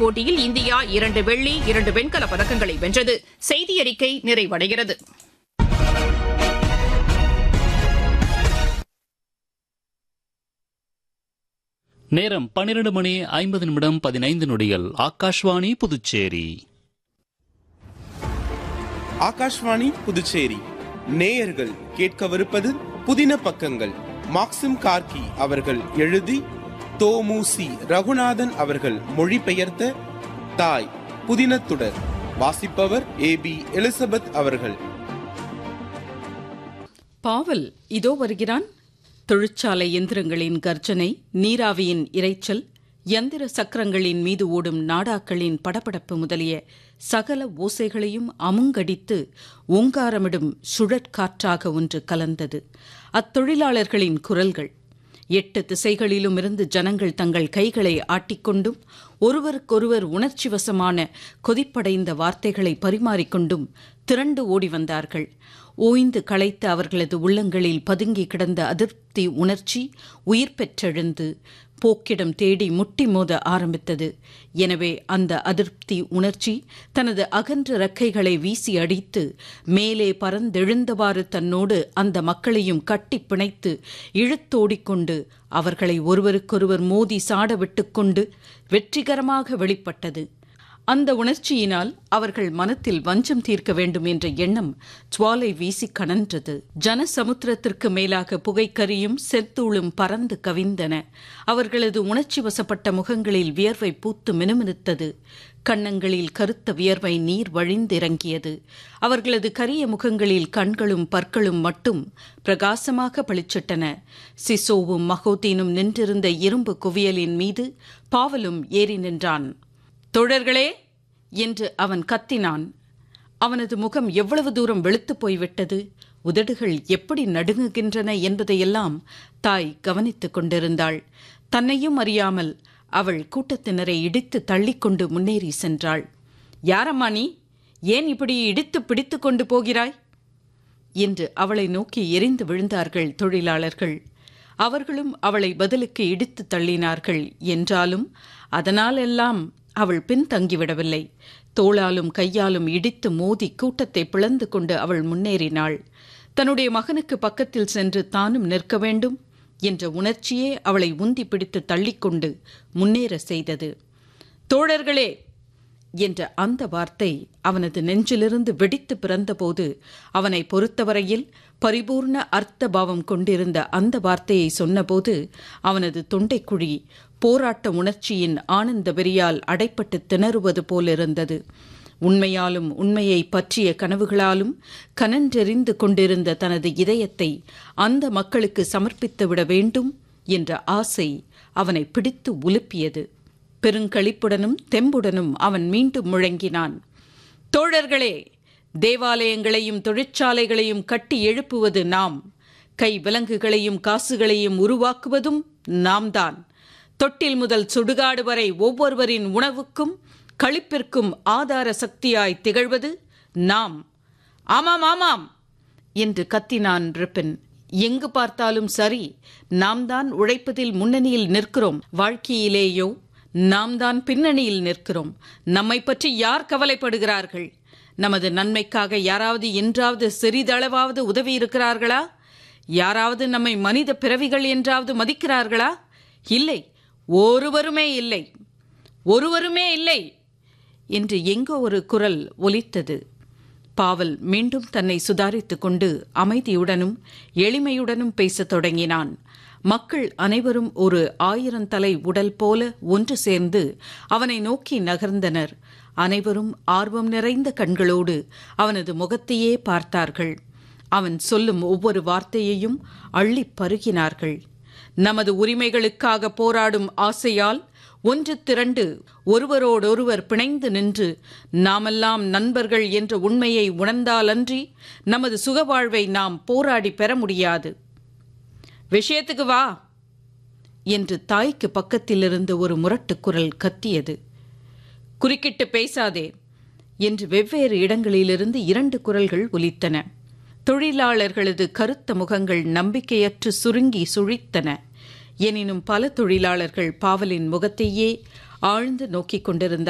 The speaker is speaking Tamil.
போட்டியில் இந்தியா இரண்டு வெள்ளி இரண்டு வெண்கலப் பதக்கங்களை வென்றது செய்தி அறிக்கை நிறைவடைகிறது நேரம் பன்னிரண்டு மணி ஐம்பது நிமிடம் பதினைந்து நொடிகள் ஆகாஷ்வாணி புதுச்சேரி ஆகாஷ்வாணி புதுச்சேரி நேயர்கள் கேட்கவிருப்பது புதின பக்கங்கள் மாக்சிம் கார்கி அவர்கள் எழுதி தோமுசி ரகுநாதன் அவர்கள் மொழிபெயர்த்த தாய் புதினத்துடர் வாசிப்பவர் ஏ பி எலிசபெத் அவர்கள் பாவல் இதோ வருகிறான் தொழிற்சாலை எந்திரங்களின் கர்ஜனை நீராவியின் இரைச்சல் யந்திர சக்கரங்களின் மீது ஓடும் நாடாக்களின் படபடப்பு முதலிய சகல ஓசைகளையும் அமுங்கடித்து ஓங்காரமிடும் சுழற்காற்றாக ஒன்று கலந்தது அத்தொழிலாளர்களின் குரல்கள் எட்டு திசைகளிலும் இருந்து ஜனங்கள் தங்கள் கைகளை ஆட்டிக்கொண்டும் ஒருவருக்கொருவர் உணர்ச்சிவசமான கொதிப்படைந்த வார்த்தைகளை பரிமாறிக்கொண்டும் திரண்டு ஓடி வந்தார்கள் ஓய்ந்து களைத்த அவர்களது உள்ளங்களில் பதுங்கி கிடந்த அதிருப்தி உணர்ச்சி உயிர் பெற்றெழுந்து போக்கிடம் தேடி முட்டி மோத ஆரம்பித்தது எனவே அந்த அதிருப்தி உணர்ச்சி தனது அகன்ற ரெக்கைகளை வீசி அடித்து மேலே பறந்தெழுந்தவாறு தன்னோடு அந்த மக்களையும் கட்டி பிணைத்து இழுத்தோடிக்கொண்டு அவர்களை ஒருவருக்கொருவர் மோதி சாட விட்டுக்கொண்டு வெற்றிகரமாக வெளிப்பட்டது அந்த உணர்ச்சியினால் அவர்கள் மனத்தில் வஞ்சம் தீர்க்க வேண்டும் என்ற எண்ணம் சுவாலை வீசி கனன்றது ஜனசமுத்திரத்திற்கு மேலாக புகைக்கரியும் செத்தூளும் பறந்து கவிந்தன அவர்களது உணர்ச்சி வசப்பட்ட முகங்களில் வியர்வை பூத்து மினுமினுத்தது கன்னங்களில் கருத்த வியர்வை நீர் வழிந்திறங்கியது அவர்களது கரிய முகங்களில் கண்களும் பற்களும் மட்டும் பிரகாசமாக பளிச்சிட்டன சிசோவும் மகோதீனும் நின்றிருந்த இரும்பு குவியலின் மீது பாவலும் ஏறி நின்றான் தோழர்களே என்று அவன் கத்தினான் அவனது முகம் எவ்வளவு தூரம் வெளுத்துப் போய்விட்டது உதடுகள் எப்படி நடுங்குகின்றன என்பதையெல்லாம் தாய் கவனித்துக் கொண்டிருந்தாள் தன்னையும் அறியாமல் அவள் கூட்டத்தினரை இடித்து தள்ளிக்கொண்டு முன்னேறி சென்றாள் யாரம்மா நீ ஏன் இப்படி இடித்து பிடித்து கொண்டு போகிறாய் என்று அவளை நோக்கி எரிந்து விழுந்தார்கள் தொழிலாளர்கள் அவர்களும் அவளை பதிலுக்கு இடித்து தள்ளினார்கள் என்றாலும் அதனாலெல்லாம் அவள் பின்தங்கிவிடவில்லை தோளாலும் கையாலும் இடித்து மோதி கூட்டத்தை பிளந்து கொண்டு அவள் முன்னேறினாள் தன்னுடைய மகனுக்கு பக்கத்தில் சென்று தானும் நிற்க வேண்டும் என்ற உணர்ச்சியே அவளை உந்தி பிடித்து தள்ளிக்கொண்டு முன்னேற செய்தது தோழர்களே என்ற அந்த வார்த்தை அவனது நெஞ்சிலிருந்து வெடித்து பிறந்தபோது அவனை பொறுத்தவரையில் பரிபூர்ண அர்த்த பாவம் கொண்டிருந்த அந்த வார்த்தையை சொன்னபோது அவனது தொண்டைக்குழி போராட்ட உணர்ச்சியின் ஆனந்த வெறியால் அடைப்பட்டு திணறுவது போலிருந்தது உண்மையாலும் உண்மையை பற்றிய கனவுகளாலும் கனன்றெறிந்து கொண்டிருந்த தனது இதயத்தை அந்த மக்களுக்கு சமர்ப்பித்துவிட வேண்டும் என்ற ஆசை அவனை பிடித்து உலுப்பியது பெருங்களிப்புடனும் தெம்புடனும் அவன் மீண்டும் முழங்கினான் தோழர்களே தேவாலயங்களையும் தொழிற்சாலைகளையும் கட்டி எழுப்புவது நாம் கை விலங்குகளையும் காசுகளையும் உருவாக்குவதும் நாம்தான் தொட்டில் முதல் சுடுகாடு வரை ஒவ்வொருவரின் உணவுக்கும் களிப்பிற்கும் ஆதார சக்தியாய் திகழ்வது நாம் ஆமாம் ஆமாம் என்று கத்தினான் ரிப்பன் எங்கு பார்த்தாலும் சரி நாம் தான் உழைப்பதில் முன்னணியில் நிற்கிறோம் வாழ்க்கையிலேயோ நாம் தான் பின்னணியில் நிற்கிறோம் நம்மை பற்றி யார் கவலைப்படுகிறார்கள் நமது நன்மைக்காக யாராவது என்றாவது சிறிதளவாவது உதவி இருக்கிறார்களா யாராவது நம்மை மனித பிறவிகள் என்றாவது மதிக்கிறார்களா இல்லை ஒருவருமே இல்லை ஒருவருமே இல்லை என்று எங்கோ ஒரு குரல் ஒலித்தது பாவல் மீண்டும் தன்னை சுதாரித்துக் கொண்டு அமைதியுடனும் எளிமையுடனும் பேசத் தொடங்கினான் மக்கள் அனைவரும் ஒரு ஆயிரந்தலை உடல் போல ஒன்று சேர்ந்து அவனை நோக்கி நகர்ந்தனர் அனைவரும் ஆர்வம் நிறைந்த கண்களோடு அவனது முகத்தையே பார்த்தார்கள் அவன் சொல்லும் ஒவ்வொரு வார்த்தையையும் அள்ளிப் பருகினார்கள் நமது உரிமைகளுக்காக போராடும் ஆசையால் ஒன்று திரண்டு ஒருவரோடொருவர் பிணைந்து நின்று நாமெல்லாம் நண்பர்கள் என்ற உண்மையை உணர்ந்தாலன்றி நமது சுகவாழ்வை நாம் போராடி பெற முடியாது விஷயத்துக்கு வா என்று தாய்க்கு பக்கத்திலிருந்து ஒரு முரட்டு குரல் கத்தியது குறுக்கிட்டு பேசாதே என்று வெவ்வேறு இடங்களிலிருந்து இரண்டு குரல்கள் ஒலித்தன தொழிலாளர்களது கருத்த முகங்கள் நம்பிக்கையற்று சுருங்கி சுழித்தன எனினும் பல தொழிலாளர்கள் பாவலின் முகத்தையே ஆழ்ந்து நோக்கிக் கொண்டிருந்தார்